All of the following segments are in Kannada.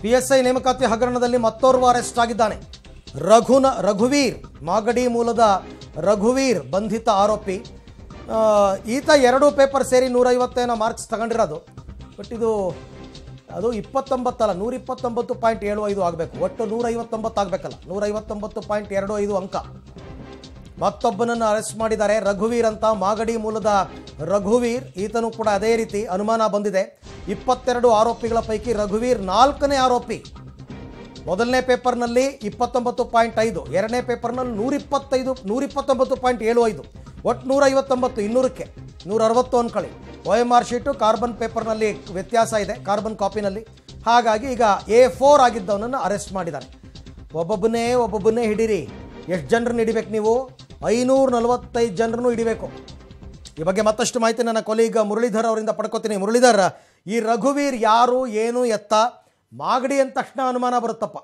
ಪಿ ಎಸ್ ಐ ನೇಮಕಾತಿ ಹಗರಣದಲ್ಲಿ ಮತ್ತೋರ್ವ ಅರೆಸ್ಟ್ ಆಗಿದ್ದಾನೆ ರಘುನ ರಘುವೀರ್ ಮಾಗಡಿ ಮೂಲದ ರಘುವೀರ್ ಬಂಧಿತ ಆರೋಪಿ ಆ, ಈತ ಎರಡು ಪೇಪರ್ ಸೇರಿ ನೂರೈವತ್ತೇನೋ ಮಾರ್ಕ್ಸ್ ತಗೊಂಡಿರೋದು ಬಟ್ ಇದು ಅದು ಇಪ್ಪತ್ತೊಂಬತ್ತಲ್ಲ ನೂರ ಇಪ್ಪತ್ತೊಂಬತ್ತು ಪಾಯಿಂಟ್ ಏಳು ಐದು ಆಗಬೇಕು ಒಟ್ಟು ನೂರೈವತ್ತೊಂಬತ್ತು ಆಗಬೇಕಲ್ಲ ನೂರೈವತ್ತೊಂಬತ್ತು ಪಾಯಿಂಟ್ ಎರಡು ಐದು ಅಂಕ ಮತ್ತೊಬ್ಬನನ್ನು ಅರೆಸ್ಟ್ ಮಾಡಿದ್ದಾರೆ ರಘುವೀರ್ ಅಂತ ಮಾಗಡಿ ಮೂಲದ ರಘುವೀರ್ ಈತನು ಕೂಡ ಅದೇ ರೀತಿ ಅನುಮಾನ ಬಂದಿದೆ ಇಪ್ಪತ್ತೆರಡು ಆರೋಪಿಗಳ ಪೈಕಿ ರಘುವೀರ್ ನಾಲ್ಕನೇ ಆರೋಪಿ ಮೊದಲನೇ ಪೇಪರ್ನಲ್ಲಿ ಇಪ್ಪತ್ತೊಂಬತ್ತು ಪಾಯಿಂಟ್ ಐದು ಎರಡನೇ ಪೇಪರ್ನಲ್ಲಿ ನೂರಿಪ್ಪತ್ತೈದು ನೂರಿಪ್ಪತ್ತೊಂಬತ್ತು ಪಾಯಿಂಟ್ ಏಳು ಐದು ಒಟ್ಟು ನೂರ ಐವತ್ತೊಂಬತ್ತು ಇನ್ನೂರಕ್ಕೆ ನೂರ ಅರವತ್ತು ಅನ್ಕೊಳ್ಳಿ O M R sheet carbon ಪೇಪರ್ನಲ್ಲಿ ವ್ಯತ್ಯಾಸ ಇದೆ ಕಾರ್ಬನ್ ಕಾಪಿನಲ್ಲಿ ಹಾಗಾಗಿ ಈಗ ಎ ಫೋರ್ ಆಗಿದ್ದವನನ್ನು ಅರೆಸ್ಟ್ ಮಾಡಿದ್ದಾರೆ ಒಬ್ಬೊಬ್ಬನೇ ಒಬ್ಬೊಬ್ಬನೇ ಹಿಡೀರಿ ಎಷ್ಟು ಜನರನ್ನ ಹಿಡಿಬೇಕು ನೀವು ಐನೂರ ನಲವತ್ತೈದು ಜನರನ್ನು ಹಿಡಿಬೇಕು ಈ ಬಗ್ಗೆ ಮತ್ತಷ್ಟು ಮಾಹಿತಿ ನನ್ನ ಕೊಲೀಗ ಮುರಳೀಧರ್ ಅವರಿಂದ ಪಡ್ಕೋತೀನಿ ಮುರಳೀಧರ್ ಈ ರಘುವೀರ್ ಯಾರು ಏನು ಎತ್ತ ಮಾಗಡಿ ಅಂದ ತಕ್ಷಣ ಅನುಮಾನ ಬರುತ್ತಪ್ಪ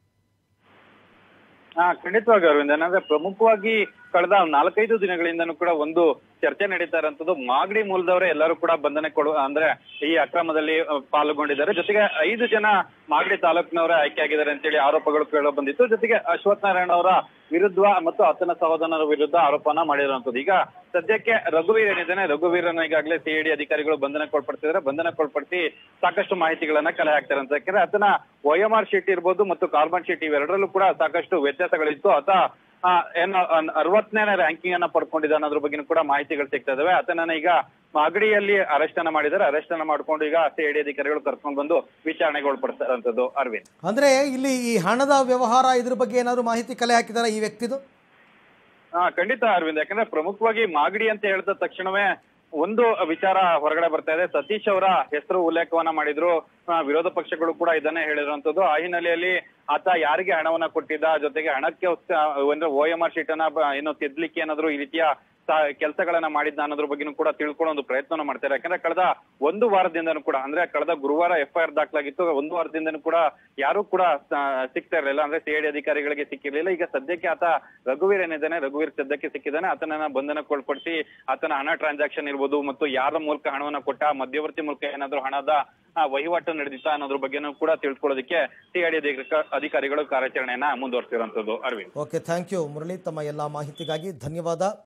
ಹಾ ಖಂಡಿತವಾಗಿ ಅರವಿಂದ್ ಏನಂದ್ರೆ ಪ್ರಮುಖವಾಗಿ ಕಳೆದ ನಾಲ್ಕೈದು ದಿನಗಳಿಂದನೂ ಕೂಡ ಒಂದು ಚರ್ಚೆ ನಡೀತಾ ಇರೋಂಥದ್ದು ಮಾಗಡಿ ಮೂಲದವರೇ ಎಲ್ಲರೂ ಕೂಡ ಬಂಧನ ಕೊಡು ಅಂದ್ರೆ ಈ ಅಕ್ರಮದಲ್ಲಿ ಅಹ್, ಪಾಲ್ಗೊಂಡಿದ್ದಾರೆ ಜೊತೆಗೆ ಐದು ಜನ ಮಾಗಡಿ ತಾಲೂಕಿನವರೇ ಆಯ್ಕೆ ಆಗಿದ್ದಾರೆ ಅಂತೇಳಿ ಆರೋಪಗಳು ಕೇಳ ಬಂದಿತ್ತು ಜೊತೆಗೆ ಅಶ್ವಥ್ ನಾರಾಯಣ ಅವರ ವಿರುದ್ಧ ಮತ್ತು ಆತನ ಸಹೋದರರ ವಿರುದ್ಧ ಆರೋಪನ ಮಾಡಿರುವಂತದ್ದು ಈಗ ಸದ್ಯಕ್ಕೆ ರಘುವೀರ್ ಏನಿದ್ದಾನೆ ರಘುವೀರನ್ನ ಈಗಾಗಲೇ ಸಿಐಡಿ ಅಧಿಕಾರಿಗಳು ಬಂಧನಕ್ಕೊಳ್ಪಡ್ತಿದ್ದಾರೆ ಬಂಧನಕ್ಕೊಳ್ಪಡಿಸಿ ಸಾಕಷ್ಟು ಮಾಹಿತಿಗಳನ್ನ ಕಲೆ ಹಾಕ್ತಾರೆ ಅಂತ ಯಾಕಂದ್ರೆ ಆತನ ಒ ಎಂ ಆರ್ ಶೀಟ್ ಇರ್ಬೋದು ಮತ್ತು ಕಾರ್ಬನ್ ಶೀಟ್ ಇವೆರಡರಲ್ಲೂ ಕೂಡ ಸಾಕಷ್ಟು ವ್ಯತ್ಯಾಸಗಳಿತ್ತು ಆತ ಆ, ಏನು ಅನ್- ಅರವತ್ತನೇ ರ್ಯಾಂಕಿಂಗ್ ಅನ್ನ ಪಡ್ಕೊಂಡಿದ್ದ ಅನ್ನೋದ್ರ ಬಗ್ಗೆ ಕೂಡ ಮಾಹಿತಿಗಳು ಸಿಗ್ತಾ ಇದಾವೆ ಆತನನ್ನ ಈಗ ಮಾಗಡಿಯಲ್ಲಿ ಅರೆಸ್ಟ್ ಅನ್ನ ಮಾಡಿದ್ದಾರೆ ಅರೆಸ್ಟ್ ಅನ್ನ ಮಾಡ್ಕೊಂಡು ಈಗ ಸಿಐಡಿ ಅಧಿಕಾರಿಗಳು ಕರ್ಕೊಂಡು ಬಂದು ವಿಚಾರಣೆಗೆ ಒಳಪಡಿಸ್ತಾರಂತದ್ದು ಅರವಿಂದ್ ಅಂದ್ರೆ ಇಲ್ಲಿ ಈ ಹಣದ ವ್ಯವಹಾರ ಇದ್ರ ಬಗ್ಗೆ ಏನಾದ್ರು ಮಾಹಿತಿ ಕಲೆ ಹಾಕಿದಾರ ಈ ವ್ಯಕ್ತಿದು ಹಾ ಖಂಡಿತ ಅರವಿಂದ್ ಯಾಕಂದ್ರೆ ಪ್ರಮುಖವಾಗಿ ಮಾಗಡಿ ಅಂತ ಹೇಳಿದ ತಕ್ಷಣವೇ ಒಂದು ವಿಚಾರ ಹೊರಗಡೆ ಬರ್ತಾ ಇದೆ ಸತೀಶ್ ಅವರ ಹೆಸರು ಉಲ್ಲೇಖವನ್ನ ಮಾಡಿದ್ರು ಆ, ವಿರೋಧ ಪಕ್ಷಗಳು ಕೂಡ ಇದನ್ನೇ ಹೇಳಿರುವಂತದ್ದು ಆ ಹಿನ್ನೆಲೆಯಲ್ಲಿ ಆತ ಯಾರಿಗೆ ಹಣವನ್ನ ಕೊಟ್ಟಿದ್ದ ಜೊತೆಗೆ ಹಣಕ್ಕೆ ಒಂದು ಓ ಎಂ ಆರ್ ಶೀಟ್ ಅನ್ನ ಬ- ಏನು ತಿದ್ಲಿಕ್ಕೆ ಏನಾದ್ರು ಈ ರೀತಿಯ ಕೆಲಸಗಳನ್ನ ಮಾಡಿದ್ದ ಅನ್ನೋದ್ರ ಬಗ್ಗೆನೂ ಕೂಡ ತಿಳ್ಕೊಳ್ಳೋ ಒಂದು ಪ್ರಯತ್ನ ಮಾಡ್ತಾರೆ ಯಾಕಂದ್ರೆ ಕಳೆದ ಒಂದು ವಾರದಿಂದನೂ ಕೂಡ ಅಂದ್ರೆ ಕಳೆದ ಗುರುವಾರ ಎಫ್ ಐ ಆರ್ ದಾಖಲಾಗಿತ್ತು ಒಂದು ವಾರದಿಂದನೂ ಕೂಡ ಯಾರು ಕೂಡ ಆ, ಸಿಗ್ತಾ ಇರಲಿಲ್ಲ ಅಂದ್ರೆ ಸಿಐಡಿ ಅಧಿಕಾರಿಗಳಿಗೆ ಸಿಕ್ಕಿರ್ಲಿಲ್ಲ ಈಗ ಸದ್ಯಕ್ಕೆ ಆತ ರಘುವೀರ್ ಏನಿದ್ದಾನೆ ರಘುವೀರ್ ಸದ್ಯಕ್ಕೆ ಸಿಕ್ಕಿದ್ದಾನೆ ಆತನನ್ನ ಬಂಧನಕ್ಕೊಳ್ಪಡಿಸಿ ಆತನ ಹಣ ಟ್ರಾನ್ಸಾಕ್ಷನ್ ಇರ್ಬೋದು ಮತ್ತು ಯಾರ ಮೂಲಕ ಹಣವನ್ನ ಕೊಟ್ಟ ಮಧ್ಯವರ್ತಿ ಮೂಲಕ ಏನಾದ್ರು ಹಣದ ಆ, ವಹಿವಾಟು ನಡೆದಿತ್ತಾ ಅನ್ನೋದ್ರ ಬಗ್ಗೆನೂ ಕೂಡ ತಿಳ್ಕೊಳ್ಳೋದಕ್ಕೆ ಸಿಐಡಿ ಅಧಿಕಾರಿಗಳು ಕಾರ್ಯಾಚರಣೆಯನ್ನ ಮುಂದುವರಿಸಿರುವಂತದ್ದು Aravind okay thank you Murali ತಮ್ಮ ಎಲ್ಲ ಮಾಹಿತಿಗಾಗಿ ಧನ್ಯವಾದ